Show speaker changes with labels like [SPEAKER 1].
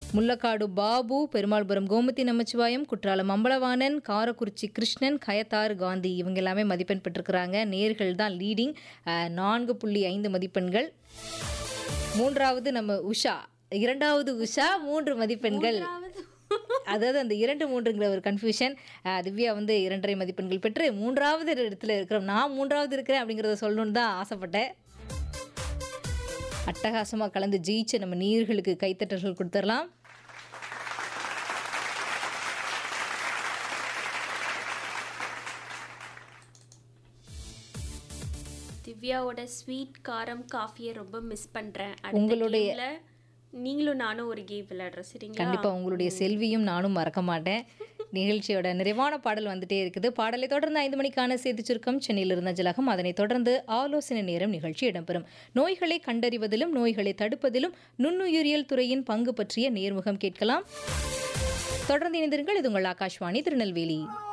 [SPEAKER 1] முள்ளக்காடு பாபு பெருமாள்புரம் கோமதி நமச்சிவாயம் குற்றாலம் அம்பலவாணன் காரக்குறிச்சி கிருஷ்ணன் கயத்தாறு காந்தி இவங்க எல்லாமே மதிப்பெண் பெற்றிருக்கிறாங்க நேர்கள் தான் லீடிங் நான்கு புள்ளி ஐந்து மதிப்பெண்கள் மூன்றாவது நம்ம உஷா இரண்டாவது உஷா மூன்று மதிப்பெண்கள் அதாவது அந்த இரண்டு மூன்றுங்கிற ஒரு கன்ஃபியூஷன் திவ்யா வந்து இரண்டரை மதிப்பெண்கள் பெற்று மூன்றாவது இடத்துல இருக்கிறோம் நான் மூன்றாவது இருக்கிறேன் அப்படிங்கிறத சொல்லணும்னு தான் ஆசைப்பட்டேன் அட்டகாசமாக கலந்து ஜெயிச்சு நம்ம நீர்களுக்கு கைத்தட்டல்கள் கொடுத்துடலாம்
[SPEAKER 2] திவ்யாவோட ஸ்வீட் காரம் காஃபியை ரொம்ப மிஸ் பண்றேன்
[SPEAKER 1] உங்களுடைய-
[SPEAKER 2] உங்களுடைய நீங்களும் நானும் ஒரு கேம் விளையாடுறோம் சரிங்களா
[SPEAKER 1] கண்டிப்பாக உங்களுடைய செல்வியும் நானும் மறக்க மாட்டேன் நிகழ்ச்சியோட நிறைவான பாடல் வந்துட்டே இருக்குது பாடலை தொடர்ந்து ஐந்து மணிக்கான செய்தி சுருக்கம் சென்னையில் இருந்த ஜலகம் அதனைத் தொடர்ந்து ஆலோசனை நேரம் நிகழ்ச்சி இடம்பெறும் நோய்களை கண்டறிவதிலும் நோய்களை தடுப்பதிலும் நுண்ணுயிரியல் துறையின் பங்கு பற்றிய நேர்முகம் கேட்கலாம் தொடர்ந்து இணைந்திருங்கள் இது உங்கள் ஆகாஷ்வாணி திருநெல்வேலி